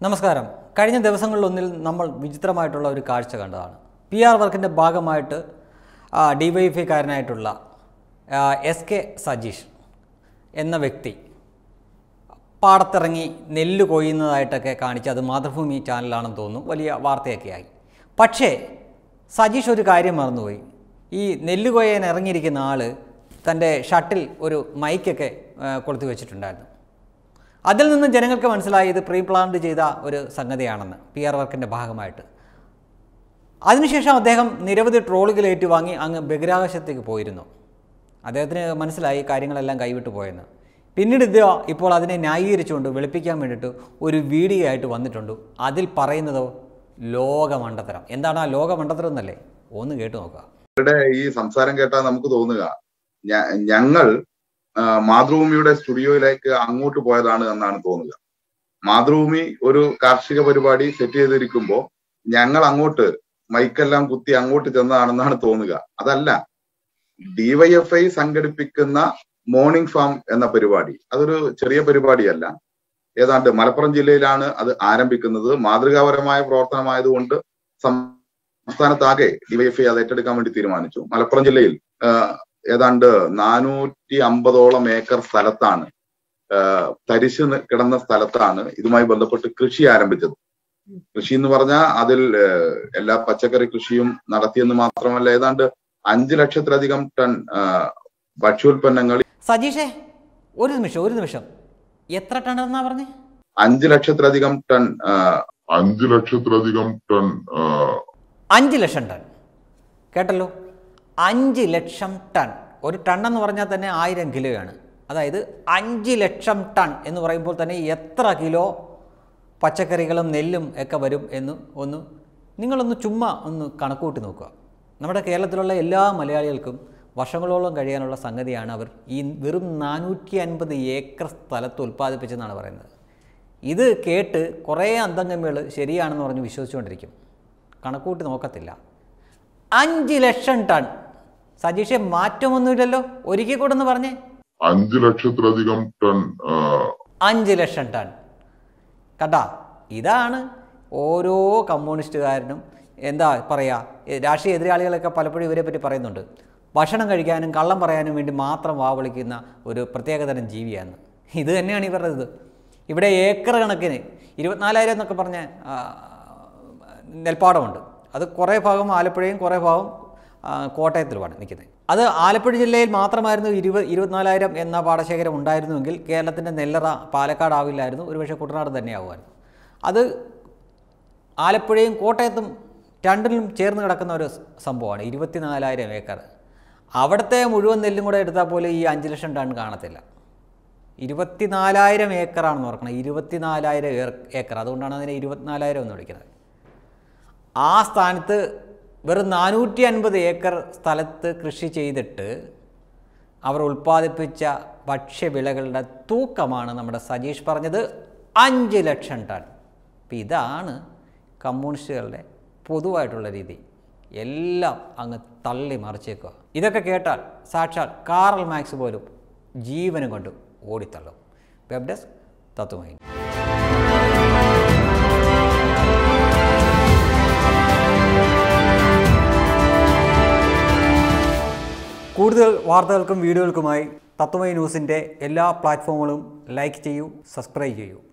നമസ്കാരം കഴിഞ്ഞ ദിവസങ്ങളിലൊന്നിൽ നമ്മൾ വിചിത്രമായിട്ടുള്ള ഒരു കാഴ്ച കണ്ടതാണ് പി ആർ വർക്കിൻ്റെ ഭാഗമായിട്ട് ഡി വൈ എഫ് ഐക്കാരനായിട്ടുള്ള എസ് കെ സജീഷ് എന്ന വ്യക്തി പാടത്തിറങ്ങി നെല്ല് കൊയ്യുന്നതായിട്ടൊക്കെ കാണിച്ച് അത് മാതൃഭൂമി ചാനലാണെന്ന് തോന്നുന്നു വലിയ വാർത്തയൊക്കെ ആയി പക്ഷേ സജീഷ് ഒരു കാര്യം മറന്നുപോയി ഈ നെല്ല് കൊയ്യാൻ ഇറങ്ങിയിരിക്കുന്ന ആൾ തൻ്റെ ഷട്ടിൽ ഒരു മൈക്കൊക്കെ ആ, കൊളുത്തി വെച്ചിട്ടുണ്ടായിരുന്നു അതിൽ നിന്ന് ജനങ്ങൾക്ക് മനസ്സിലായി ഇത് പ്രീ പ്ലാൻഡ് ചെയ്ത ഒരു സംഗതിയാണെന്ന് പി ആർ വർക്കിൻ്റെ ഭാഗമായിട്ട് അതിനുശേഷം അദ്ദേഹം നിരവധി ട്രോളുകൾ ഏറ്റുവാങ്ങി അങ്ങ് ബഹിരാകാശത്തേക്ക് പോയിരുന്നു അദ്ദേഹത്തിന് മനസ്സിലായി കാര്യങ്ങളെല്ലാം കൈവിട്ടു പോയെന്ന് പിന്നീട് ഇത് ഇപ്പോൾ അതിനെ ന്യായീകരിച്ചുകൊണ്ട് വെളുപ്പിക്കാൻ വേണ്ടിയിട്ട് ഒരു വീഡിയോ ആയിട്ട് വന്നിട്ടുണ്ട് അതിൽ പറയുന്നതോ ലോകമണ്ടത്തരം എന്താണ് ആ ലോകമണ്ടത്തരം എന്നല്ലേ ഒന്ന് കേട്ടു നോക്കുക ഇവരുടെ ഈ സംസാരം കേട്ടാൽ നമുക്ക് തോന്നുക ഞ- ഞങ്ങൾ ആ, മാതൃഭൂമിയുടെ സ്റ്റുഡിയോയിലേക്ക് അങ്ങോട്ട് പോയതാണ് എന്നാണ് തോന്നുക മാതൃഭൂമി ഒരു കാർഷിക പരിപാടി സെറ്റ് ചെയ്തിരിക്കുമ്പോ ഞങ്ങൾ അങ്ങോട്ട് മൈക്കെല്ലാം കുത്തി അങ്ങോട്ട് ചെന്നതാണെന്നാണ് തോന്നുക അതല്ല ഡിവൈഎഫ്ഐ സംഘടിപ്പിക്കുന്ന മോർണിംഗ് ഫാം എന്ന പരിപാടി അതൊരു ചെറിയ പരിപാടിയല്ല ഏതാണ്ട് മലപ്പുറം ജില്ലയിലാണ് അത് ആരംഭിക്കുന്നത് മാതൃകാപരമായ പ്രവർത്തനമായതുകൊണ്ട് സംസ്ഥാനത്താകെ ഡിവൈഎഫ്ഐ അത് ഏറ്റെടുക്കാൻ വേണ്ടി തീരുമാനിച്ചു മലപ്പുറം ജില്ലയിൽ ആ, ഏതാണ്ട് നാനൂറ്റി അമ്പതോളം ഏക്കർ സ്ഥലത്താണ് ആ, തരിശ് നി- കിടന്ന സ്ഥലത്താണ് ഇതുമായി ബന്ധപ്പെട്ട് കൃഷി ആരംഭിച്ചത് കൃഷി എന്ന് പറഞ്ഞാൽ അതിൽ ആ, എല്ലാ പച്ചക്കറി കൃഷിയും നടത്തിയെന്ന് മാത്രമല്ല ഏതാണ്ട് അഞ്ചു ലക്ഷത്തിലധികം ടൺ ആ, ഭക്ഷ്യോൽപ്പന്നങ്ങൾ സജീഷേ ഒരു നിമിഷം ഒരു നിമിഷം എത്ര ടൺ എന്നാ പറഞ്ഞേ അഞ്ചു ലക്ഷത്തിലധികം ടൺ ആ, അഞ്ച് ലക്ഷത്തിലധികം ടൺ ആ, അഞ്ച് ലക്ഷം ടൺ കേട്ടല്ലോ അഞ്ച് ലക്ഷം ടൺ ഒരു ടൺ എന്ന് പറഞ്ഞാൽ തന്നെ ആയിരം കിലോയാണ് അതായത് അഞ്ച് ലക്ഷം ടൺ എന്ന് പറയുമ്പോൾ തന്നെ എത്ര കിലോ പച്ചക്കറികളും നെല്ലും ഒക്കെ വരും എന്ന് ഒന്ന് നിങ്ങളൊന്ന് ചുമ്മാ ഒന്ന് കണക്കൂട്ടി നോക്കുക നമ്മുടെ കേരളത്തിലുള്ള എല്ലാ മലയാളികൾക്കും വർഷങ്ങളോളം കഴിയാനുള്ള സംഗതിയാണ് അവർ ഈ വെറും നാനൂറ്റി അൻപത് ഏക്കർ സ്ഥലത്ത് ഉൽപ്പാദിപ്പിച്ചെന്നാണ് പറയുന്നത് ഇത് കേട്ട് കുറേ അന്തംഗമികൾ ശരിയാണെന്ന് പറഞ്ഞ് വിശ്വസിച്ചുകൊണ്ടിരിക്കും കണക്കൂട്ടി നോക്കത്തില്ല അഞ്ച് ലക്ഷം ടൺ സജീഷെ മാറ്റമൊന്നുമില്ലല്ലോ ഒരിക്കൽ കൂടെ ഒന്ന് പറഞ്ഞേ അഞ്ച് ലക്ഷത്തിലധികം ടൺ ആ, അഞ്ച് ലക്ഷം ടൺ കണ്ടാ ഇതാണ് ഓരോ കമ്മ്യൂണിസ്റ്റുകാരനും എന്താ പറയുക രാഷ്ട്രീയ എതിരാളികളൊക്കെ പലപ്പോഴും ഇവരെ പറ്റി പറയുന്നുണ്ട് ഭക്ഷണം കഴിക്കാനും കള്ളം പറയാനും വേണ്ടി മാത്രം വാവളിക്കുന്ന ഒരു പ്രത്യേകതരം ജീവിയാണ് ഇത് തന്നെയാണ് ഇവരുടെ ഇത് ഇവിടെ ഏക്കർ കണക്കിന് ഇരുപത്തിനാലായിരം എന്നൊക്കെ പറഞ്ഞ ആ, നെൽപ്പാടമുണ്ട് അത് കുറേ ഭാഗം ആലപ്പുഴയും കുറേ ഭാഗം ആ, കോട്ടയത്തിലുമാണ് നിൽക്കുന്നത് അത് ആലപ്പുഴ ജില്ലയിൽ മാത്രമായിരുന്നു ഇരുപത് ഇരുപത്തിനാലായിരം എന്ന പാടശേഖരം ഉണ്ടായിരുന്നുവെങ്കിൽ കേരളത്തിൻ്റെ നെല്ലറ പാലക്കാട് ആവില്ലായിരുന്നു ഒരുപക്ഷെ കുട്ടനാട് തന്നെയാവുമായിരുന്നു അത് ആലപ്പുഴയും കോട്ടയത്തും രണ്ടിലും ചേർന്ന് കിടക്കുന്ന ഒരു സംഭവമാണ് ഇരുപത്തിനാലായിരം ഏക്കർ അവിടുത്തെ മുഴുവൻ നെല്ലും കൂടെ എടുത്താൽ പോലും ഈ അഞ്ച് ലക്ഷം ടൺ കാണത്തില്ല ഇരുപത്തിനാലായിരം ഏക്കറാണെന്ന് ഓർക്കണം ഇരുപത്തിനാലായിരം ഏർ- ഏക്കർ അതുകൊണ്ടാണ് അതിനെ ഇരുപത്തിനാലായിരം എന്ന് വിളിക്കുന്നത് ആ സ്ഥാനത്ത് വെറും നാനൂറ്റി അൻപത് ഏക്കർ സ്ഥലത്ത് കൃഷി ചെയ്തിട്ട് അവർ ഉൽപ്പാദിപ്പിച്ച ഭക്ഷ്യവിളകളുടെ തൂക്കമാണ് നമ്മുടെ സജീഷ് പറഞ്ഞത് അഞ്ച് ലക്ഷം ടൺ അപ്പം ഇതാണ് കമ്മ്യൂണിസ്റ്റുകളുടെ പൊതുവായിട്ടുള്ള രീതി എല്ലാം അങ്ങ് തള്ളി മറിച്ചേക്കുക ഇതൊക്കെ കേട്ടാൽ സാക്ഷാൽ കാറൽ മാക്സ് പോലും ജീവനും കൊണ്ട് ഓടിത്തള്ളും വെബ് ഡെസ്ക് തത്വമൈ കൂടുതൽ വാർത്തകൾക്കും വീഡിയോകൾക്കുമായി തത്വമൈ ന്യൂസിൻ്റെ എല്ലാ പ്ലാറ്റ്ഫോമുകളും ലൈക്ക് ചെയ്യൂ സബ്സ്ക്രൈബ് ചെയ്യൂ